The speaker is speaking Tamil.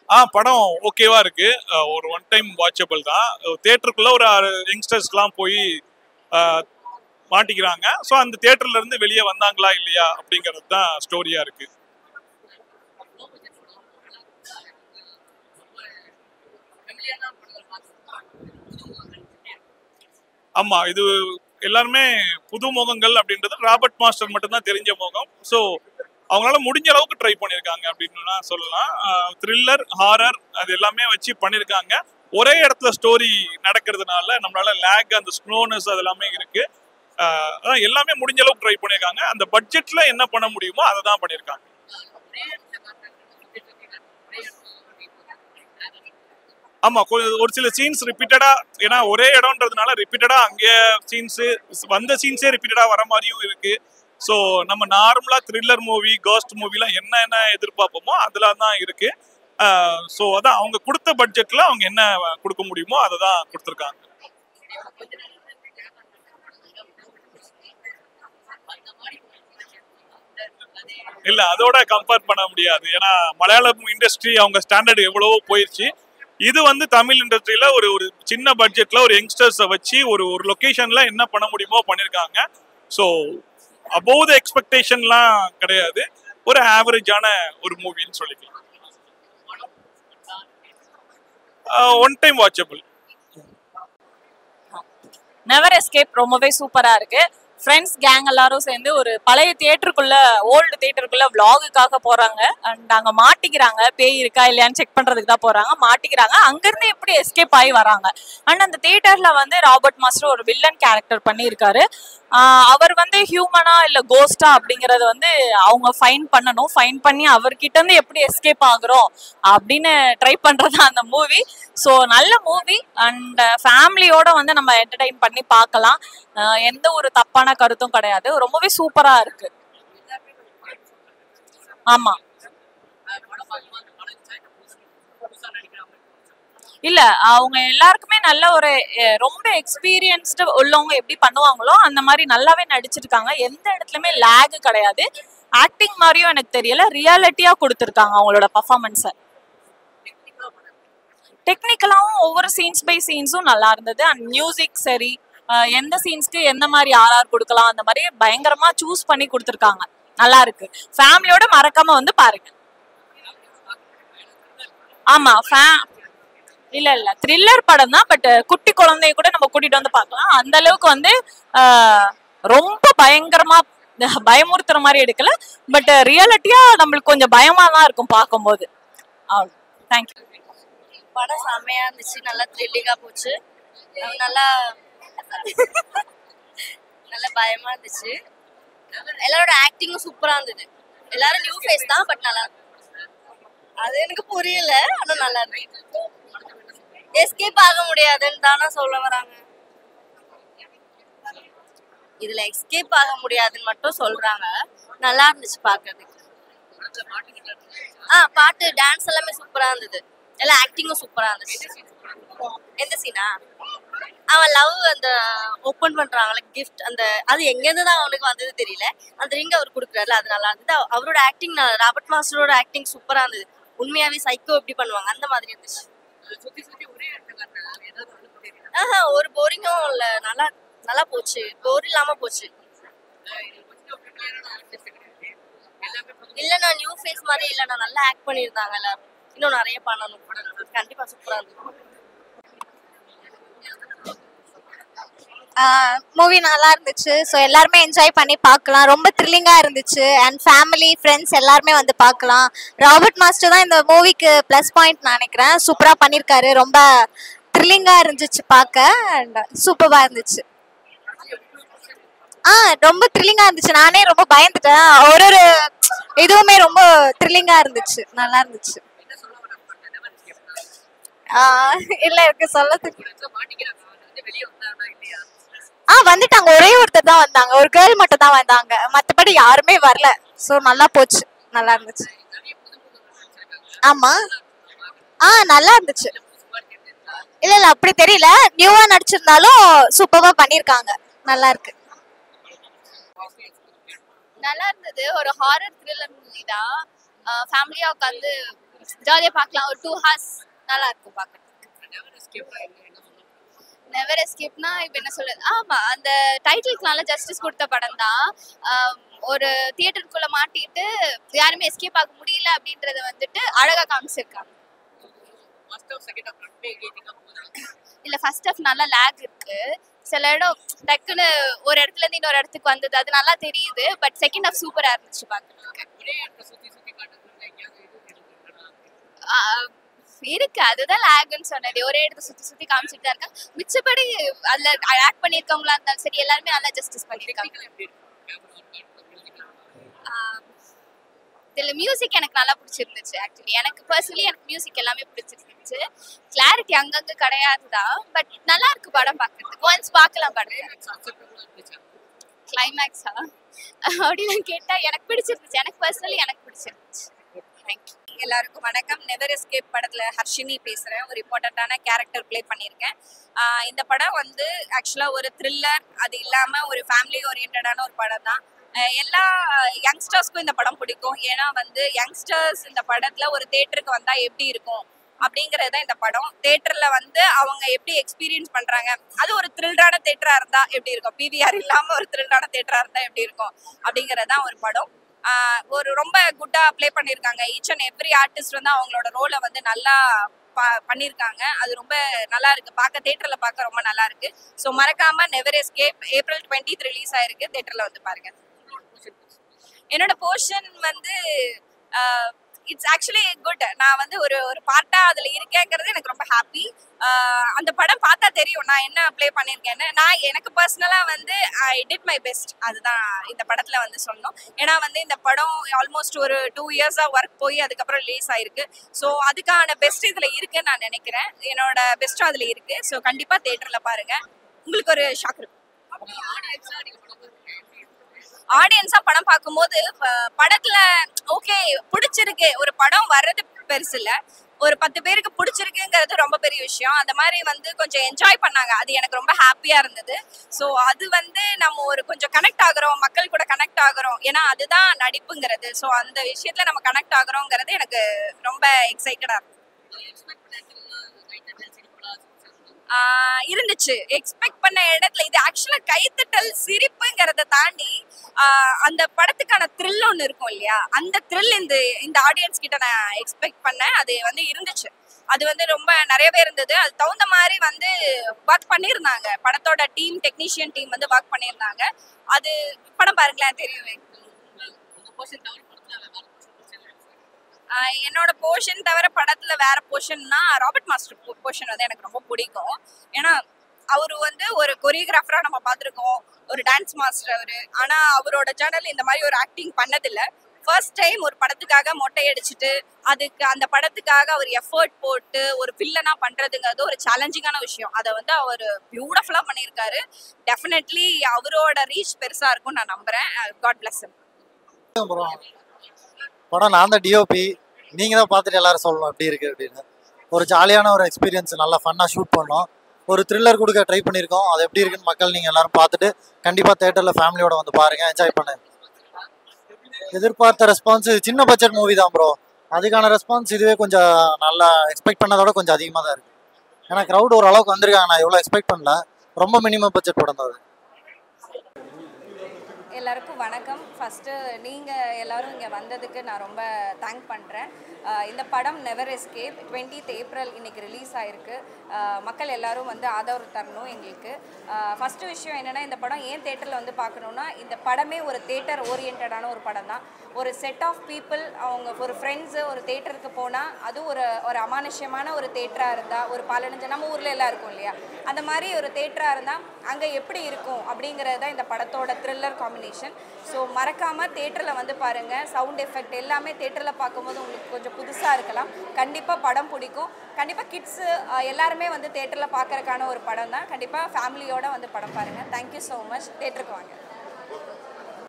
ஆ படம் ஓகேவா இருக்கு அஹ் ஒரு ஒன் டைம் வாட்சபிள் தான் தேட்டருக்குள்ள ஒரு யங்ஸ்டர்ஸ்க்குலாம் போய் அஹ், மாட்டிக்கிறாங்க ஸோ அந்த தேட்டர்ல இருந்து வெளியே வந்தாங்களா இல்லையா அப்படிங்கிறது தான் ஸ்டோரியா இருக்கு ஆமா இது எல்லாருமே புது முகங்கள் அப்படின்றது ராபர்ட் மாஸ்டர் மட்டும்தான் தெரிஞ்ச முகம் ஸோ அவங்களால முடிஞ்ச அளவுக்கு ட்ரை பண்ணியிருக்காங்க அப்படின்னு சொல்லலாம் த்ரில்லர் ஹாரர் அது எல்லாமே வச்சு பண்ணியிருக்காங்க ஒரே இடத்துல ஸ்டோரி நடக்கிறதுனால நம்மளால லேக் அந்த ஸ்லோனஸ் அது எல்லாமே இருக்கு ஆஹ் அதான் எல்லாமே முடிஞ்ச அளவுக்கு ட்ரை பண்ணியிருக்காங்க அந்த பட்ஜெட்ல என்ன பண்ண முடியுமோ அதை தான் பண்ணியிருக்காங்க ஆமா கொ- ஒரு சில சீன்ஸ் ரிப்பீட்டடா ஏன்னா ஒரே இடம்ன்றதுனால ரிப்பீட்டடா அங்கே சீன்ஸ் வந்த சீன்ஸே ரிப்பீட்டடா வர மாதிரியும் இருக்கு ஸோ நம்ம நார்மலா த்ரில்லர் மூவி கோஸ்ட் மூவிலாம் என்ன என்ன எதிர்பார்ப்போமோ அதுல தான் இருக்கு ஸோ அதான் அவங்க கொடுத்த பட்ஜெட்ல அவங்க என்ன கொடுக்க முடியுமோ அதை தான் கொடுத்துருக்காங்க இல்ல அதோட கம்பேர் பண்ண முடியாது ஏன்னா மலையாளம் இண்டஸ்ட்ரி அவங்க ஸ்டாண்டர்ட் எவ்வளவோ போயிருச்சு இது வந்து தமிழ் இண்டஸ்ட்ரியில ஒரு ஒரு சின்ன பட்ஜெட்ல ஒரு யங்ஸ்டர்ஸை வச்சு ஒரு ஒரு லொகேஷன்ல என்ன பண்ண முடியுமோ பண்ணிருக்காங்க ஸோ அபோவ் த எக்ஸ்பெக்டேஷன்லாம் கிடையாது ஒரு ஆவரேஜான ஒரு மூவின்னு சொல்லிக்கலாம் one time watchable never escape ரொம்பவே சூப்பரா இருக்கு ஃப்ரெண்ட்ஸ் கேங் எல்லாரும் சேர்ந்து ஒரு பழைய தியேட்டருக்குள்ள ஓல்டு தியேட்டருக்குள்ள vlogக்காக போறாங்க அண்ட் அங்க மாட்டிக்கிறாங்க பேய் இருக்கா இல்லையான்னு செக் பண்றதுக்கு தான் போறாங்க மாட்டிக்கிறாங்க அங்கிருந்து எப்படி எஸ்கேப் ஆகி வராங்க அண்ட் அந்த தியேட்டர்ல வந்து ராபர்ட் மாஸ்டர் ஒரு வில்லன் கேரக்டர் பண்ணியிருக்காரு ஆஹ் அவர் வந்து ஹியூமனா இல்ல கோஸ்டா அப்படிங்கறது வந்து அவங்க ஃபைன் பண்ணணும் ஃபைன் பண்ணி அவர்கிட்ட இருந்து எப்படி எஸ்கேப் ஆகுறோம் அப்படின்னு ட்ரை பண்றது அந்த மூவி ஸோ நல்ல மூவி அண்ட் ஃபேமிலியோட வந்து நம்ம என்டர்டைன் பண்ணி பார்க்கலாம் ஆஹ் எந்த ஒரு தப்பான கருத்தும் கிடையாது ரொம்பவே சூப்பரா இருக்கு ஆமா இல்ல அவங்க எல்லாருக்குமே நல்ல ஒரு அஹ், ரொம்ப எக்ஸ்பீரியன்ஸ்டு உள்ளவங்க எப்படி பண்ணுவாங்களோ அந்த மாதிரி நல்லாவே நடிச்சிருக்காங்க எந்த இடத்துலயுமே லேக் கிடையாது ஆக்டிங் மாதிரியும் எனக்கு தெரியல ரியாலிட்டியா கொடுத்துருக்காங்க அவங்களோட பர்ஃபார்மன்ஸை டெக்னிக்கலாவும் ஒவ்வொரு சீன்ஸ் பை சீன்ஸும் நல்லா இருந்தது அண்ட் மியூசிக் சரி அஹ், எந்த சீன்ஸ்க்கு எந்த மாதிரி ஆர்ஆர் கொடுக்கலாம் அந்த மாதிரி பயங்கரமா சூஸ் பண்ணி கொடுத்துருக்காங்க நல்லா இருக்கு ஃபேமிலியோட மறக்காம வந்து பாருங்க ஆமா ஃபே இல்ல இல்ல த்ரில்லர் படம் தான் பட் குட்டி குழந்தைய கூட நம்ம கூட்டிட்டு வந்து பார்க்கலாம் அந்த அளவுக்கு வந்து ஆஹ், ரொம்ப பயங்கரமா பயமுறுத்துற மாதிரி எடுக்கல பட் ரியாலிட்டியா நம்மளுக்கு கொஞ்சம் பயமா தான் இருக்கும் பார்க்கும்போது அவ்வளோ தேங்க்யூ படம் செம்மையா இருந்துச்சு நல்லா த்ரில்லிங்கா போச்சு அது நல்லா நல்ல பயமா இருந்துச்சு எல்லாரோட ஆக்டிங்கும் சூப்பரா இருந்தது எல்லாரும் நியூ ஃபேஸ் தான் பட் நல்லா இருந்துச்சு. அது எனக்கு புரியல ஆனா நல்லா இருந்துச்சு எஸ்கேப் ஆக முடியாதுன்னு தானே சொல்ல வராங்க இதுல எஸ்கேப் ஆக முடியாதுன்னு மட்டும் சொல்றாங்க நல்லா இருந்துச்சு பாக்குறதுக்கு ஆ பாட்டு டான்ஸ் எல்லாமே சூப்பரா இருந்தது எல்லாம் ஆக்டிங்கும் சூப்பரா இருந்துச்சு எந்த சீனா அவன் லவ் அந்த ஓப்பன் பண்றாங்கல்ல கிஃப்ட் அந்த அது எங்க இருந்து தான் அவனுக்கு வந்தது தெரியல அந்த ரிங் அவர் கொடுக்குறாருல அது நல்லா இருந்தது அவ- அவரோட ஆக்டிங் ராபர்ட் மாஸ்டரோட ஆக்டிங் சூப்பரா இருந்தது உண்மையாவே சைக்கோ எப்படி பண்ணுவாங்க அந்த மாதிரி இருந்துச்சு ஆஹா ஒரு போரிங்கும் இல்ல நல்லா நல்லா போச்சு போர் இல்லாம போச்சு இல்ல நான் நியூ ஃபேஸ் மாதிரி இல்ல நான் நல்லா ஆக்ட் பண்ணியிருந்தாங்க எல்லாரும் இன்னும் நிறைய பண்ணணும் கண்டிப்பா சூப்பரா இருந்தது மூவி நல்லா இருந்துச்சு ஸோ எல்லாருமே என்ஜாய் பண்ணி பார்க்கலாம் ரொம்ப த்ரில்லிங்காக இருந்துச்சு அண்ட் ஃபேமிலி ஃப்ரெண்ட்ஸ் எல்லாருமே வந்து பார்க்கலாம் ராபர்ட் மாஸ்டர் தான் இந்த மூவிக்கு ப்ளஸ் பாயிண்ட் நான் நினைக்கிறேன் சூப்பராக பண்ணியிருக்காரு ரொம்ப த்ரில்லிங்காக இருந்துச்சு பார்க்க அண்ட் சூப்பராக இருந்துச்சு ஆ ரொம்ப த்ரில்லிங்காக இருந்துச்சு நானே ரொம்ப பயந்துட்டேன் ஒரு ஒரு இதுவுமே ரொம்ப த்ரில்லிங்காக இருந்துச்சு நல்லா இருந்துச்சு ஆ, இல்ல எனக்கு சொல்ல ஆ வந்துட்டாங்க ஒரே ஒருத்தர் தான் வந்தாங்க ஒரு கேர்ள் மட்டும் தான் வந்தாங்க மத்தபடி யாருமே வரல சோ நல்லா போச்சு நல்லா இருந்துச்சு ஆமா ஆ நல்லா இருந்துச்சு இல்ல இல்ல அப்படி தெரியல நியூவா நடிச்சிருந்தாலும் சூப்பரா பண்ணிருக்காங்க நல்லா இருக்கு நல்லா இருந்தது ஒரு ஹாரர் த்ரில்லர் மூவி தான் ஃபேமிலியா உட்காந்து ஜாலியாக பார்க்கலாம் ஒரு டூ ஹார்ஸ் நல்லா இருக்கும் பார்க்கறதுக்கு நெவர் எஸ்கேப்னா இப்போ என்ன சொல்றது ஆமா அந்த டைட்டிலுக்குனால ஜஸ்டிஸ் கொடுத்த படம் தான் ஒரு தியேட்டருக்குள்ள மாட்டிட்டு யாருமே எஸ்கேப் ஆக முடியல அப்படின்றத வந்துட்டு அழகா காமிச்சிருக்காங்க இல்ல ஃபர்ஸ்ட் ஆஃப் நல்லா லேக் இருக்கு சில இடம் டக்குன்னு ஒரு இடத்துல இருந்து இன்னொரு இடத்துக்கு வந்தது அது நல்லா தெரியுது பட் செகண்ட் ஆஃப் சூப்பரா இருந்துச்சு பாக்குறதுக்கு ஆஹ் இருக்கு அதுதான் லேக்னு சொன்னது ஒரே இடத்த சுத்தி சுத்தி காமிச்சிட்டு தான் இருக்காங்க மிச்சபடி அதுல ஆக்ட் பண்ணிருக்கவங்களா இருந்தாலும் சரி எல்லாருமே நல்லா ஜஸ்டிஸ் பண்ணிருக்காங்க ஆஹ் இதுல மியூசிக் எனக்கு நல்லா பிடிச்சிருந்துச்சு ஆக்சுவலி எனக்கு பர்சனலி எனக்கு மியூசிக் எல்லாமே பிடிச்சிருந்துச்சு கிளாரிட்டி அங்கங்க கிடையாது தான் பட் நல்லா இருக்கு படம் பார்க்கறதுக்கு ஒன்ஸ் பார்க்கலாம் படம் கிளைமேக்ஸா அப்படின்னு கேட்டா எனக்கு பிடிச்சிருந்துச்சு எனக்கு பர்சனலி எனக்கு பிடிச்சிருந்துச்சு தேங்க்யூ எல்லாருக்கும் வணக்கம் நெவர் எஸ்கேப் படத்துல ஹர்ஷினி பேசுறேன் ஒரு இம்பார்ட்டண்ட்டான கேரக்டர் ப்ளே பண்ணியிருக்கேன் ஆஹ் இந்த படம் வந்து ஆக்சுவலா ஒரு த்ரில்லர் அது இல்லாம ஒரு ஃபேமிலி ஓரியன்டான ஒரு படம் தான் ஆஹ் எல்லா யங்ஸ்டர்ஸ்க்கும் இந்த படம் பிடிக்கும் ஏன்னா வந்து யங்ஸ்டர்ஸ் இந்த படத்துல ஒரு தேட்டருக்கு வந்தா எப்படி இருக்கும் அப்படிங்கிறது தான் இந்த படம் தேட்டர்ல வந்து அவங்க எப்படி எக்ஸ்பீரியன்ஸ் பண்றாங்க அது ஒரு த்ரில்டான தேட்டரா இருந்தா எப்படி இருக்கும் பிவிஆர் இல்லாம ஒரு த்ரில்டான தேட்டரா இருந்தா எப்படி இருக்கும் அப்படிங்கிறது தான் ஒரு படம் ஆஹ் ஒரு ரொம்ப குட்டா ப்ளே பண்ணியிருக்காங்க ஈச் அண்ட் எவ்ரி ஆர்டிஸ்ட் வந்து அவங்களோட ரோலை வந்து நல்லா ப- பண்ணியிருக்காங்க அது ரொம்ப நல்லா இருக்கு பார்க்க தேட்டர்ல பார்க்க ரொம்ப நல்லா இருக்கு ஸோ மறக்காம never escape April twenty release ஆயிருக்கு தேட்டர்ல வந்து பாருங்க என்னோட போர்ஷன் வந்து இட்ஸ் ஆக்சுவலி குட் நான் வந்து ஒரு ஒரு பார்ட்டா அதுல இருக்கேங்கிறது எனக்கு ரொம்ப ஹாப்பி அந்த படம் பார்த்தா தெரியும் நான் என்ன ப்ளே பண்ணியிருக்கேன்னு நான் எனக்கு பர்சனலா வந்து ஐ டிட் மை பெஸ்ட் அதுதான் இந்த படத்துல வந்து சொன்னோம் ஏன்னா வந்து இந்த படம் ஆல்மோஸ்ட் ஒரு டூ இயர்ஸா ஒர்க் போய் அதுக்கப்புறம் ரிலீஸ் ஆயிருக்கு ஸோ அதுக்கான பெஸ்ட் இதுல இருக்குன்னு நான் நினைக்கிறேன் என்னோட பெஸ்ட்டும் அதுல இருக்கு ஸோ கண்டிப்பா தேட்டர்ல பாருங்க உங்களுக்கு ஒரு ஷாக் இருக்கும் ஆடியன்ஸா படம் பார்க்கும்போது ப- படத்துல ஓகே பிடிச்சிருக்கு ஒரு படம் வர்றது பெருசு இல்ல ஒரு பத்து பேருக்கு பிடிச்சிருக்குங்கிறது ரொம்ப பெரிய விஷயம் அந்த மாதிரி வந்து கொஞ்சம் என்ஜாய் பண்ணாங்க அது எனக்கு ரொம்ப ஹாப்பியா இருந்தது ஸோ அது வந்து நம்ம ஒரு கொஞ்சம் கனெக்ட் ஆகுறோம் மக்கள் கூட கனெக்ட் ஆகுறோம் ஏன்னா அதுதான் நடிப்புங்கிறது ஸோ அந்த விஷயத்துல நம்ம கனெக்ட் ஆகுறோங்கிறது எனக்கு ரொம்ப எக்ஸைட்டடா இருக்கு ஆஹ் இருந்துச்சு எக்ஸ்பெக்ட் பண்ண இடத்துல இது ஆக்சுவலா கைத்தட்டல் சிரிப்புங்கிறத தாண்டி ஆஹ் அந்த படத்துக்கான த்ரில் ஒன்று இருக்கும் இல்லையா அந்த த்ரில் இந்த இந்த ஆடியன்ஸ் கிட்ட நான் எக்ஸ்பெக்ட் பண்ணேன் அது வந்து இருந்துச்சு அது வந்து ரொம்ப நிறையவே இருந்தது அது தகுந்த மாதிரி வந்து ஒர்க் பண்ணியிருந்தாங்க படத்தோட டீம் டெக்னீஷியன் டீம் வந்து ஒர்க் பண்ணியிருந்தாங்க அது படம் பாருங்களேன் தெரியுமே ஆஹ் என்னோட போர்ஷன் தவிர படத்துல வேற போர்ஷன்னா ராபர்ட் மாஸ்டர் போர்ஷன் வந்து எனக்கு ரொம்ப பிடிக்கும் ஏன்னா அவரு வந்து ஒரு கொரியோகிராஃபரா நம்ம பார்த்துருக்கோம் ஒரு டான்ஸ் மாஸ்டர் அவரு ஆனா அவரோட சேனல் இந்த மாதிரி ஒரு ஆக்டிங் பண்ணதில்ல ஃபர்ஸ்ட் டைம் ஒரு படத்துக்காக மொட்டை அடிச்சுட்டு அதுக்கு அந்த படத்துக்காக அவர் எஃபர்ட் போட்டு ஒரு வில்லனா பண்றதுங்கிறது ஒரு சேலஞ்சிங்கான விஷயம் அதை வந்து அவர் பியூட்டிஃபுல்லா பண்ணியிருக்காரு டெஃபினெட்லி அவரோட ரீச் பெருசா இருக்கும்னு நான் நம்புறேன் காட் பிளஸ் அப்புறம் படம் நான் தான் டிஓபி நீங்கள் தான் பார்த்துட்டு எல்லாரும் சொல்லணும் எப்படி இருக்குது அப்படின்னு ஒரு ஜாலியான ஒரு எக்ஸ்பீரியன்ஸ் நல்லா ஃபன்னாக ஷூட் பண்ணோம் ஒரு த்ரில்லர் கொடுக்க ட்ரை பண்ணியிருக்கோம் அது எப்படி இருக்குன்னு மக்கள் நீங்கள் எல்லாரும் பார்த்துட்டு கண்டிப்பாக தேட்டரில் ஃபேமிலியோட வந்து பாருங்கள் என்ஜாய் பண்ணு எதிர்பார்த்த ரெஸ்பான்ஸ் சின்ன பட்ஜெட் மூவி தான் ப்ரோ அதுக்கான ரெஸ்பான்ஸ் இதுவே கொஞ்சம் நல்லா எக்ஸ்பெக்ட் பண்ணதோட கொஞ்சம் அதிகமாக தான் இருக்குது ஏன்னா க்ரௌட் ஓரளவுக்கு வந்திருக்காங்க நான் எவ்வளோ எக்ஸ்பெக்ட் பண்ணல ரொம்ப மினிமம் பட்ஜெட் படம் தான் அது எல்லாருக்கும் வணக்கம் ஃபஸ்ட்டு நீங்கள் எல்லாரும் இங்கே வந்ததுக்கு நான் ரொம்ப தேங்க் பண்ணுறேன் இந்த படம் நெவர் எஸ்கேப் டுவெண்ட்டீத் ஏப்ரல் இன்னைக்கு ரிலீஸ் ஆயிருக்கு அஹ் மக்கள் எல்லாரும் வந்து ஆதரவு தரணும் எங்களுக்கு ஃபஸ்ட்டு விஷயம் என்னென்னா இந்த படம் ஏன் தேட்டரில் வந்து பார்க்கணுன்னா இந்த படமே ஒரு தேட்டர் ஓரியன்டான ஒரு படம் தான் ஒரு செட் ஆஃப் பீப்புள் அவங்க ஒரு ஃப்ரெண்ட்ஸு ஒரு தேட்டருக்கு போனால் அது ஒரு ஒரு அமானுஷ்யமான ஒரு தேட்டராக இருந்தால் ஒரு பதினஞ்சு நம்ம ஊரில் எல்லாம் இருக்கும் இல்லையா அந்த மாதிரி ஒரு தேட்டராக இருந்தால் அங்கே எப்படி இருக்கும் அப்படிங்கிறது தான் இந்த படத்தோட த்ரில்லர் காம்பினேஷன் ஸோ மறக்காமல் தேட்டரில் வந்து பாருங்கள் சவுண்ட் எஃபெக்ட் எல்லாமே தேட்டரில் பார்க்கும்போது உங்களுக்கு கொஞ்சம் புதுசாக இருக்கலாம் கண்டிப்பாக படம் பிடிக்கும் கண்டிப்பாக கிட்ஸு எல்லாருமே வந்து தேட்டரில் பார்க்கறதுக்கான ஒரு படம் தான் கண்டிப்பாக ஃபேமிலியோட வந்து படம் பாருங்கள் தேங்க்யூ ஸோ மச் தேட்டருக்கு வாங்க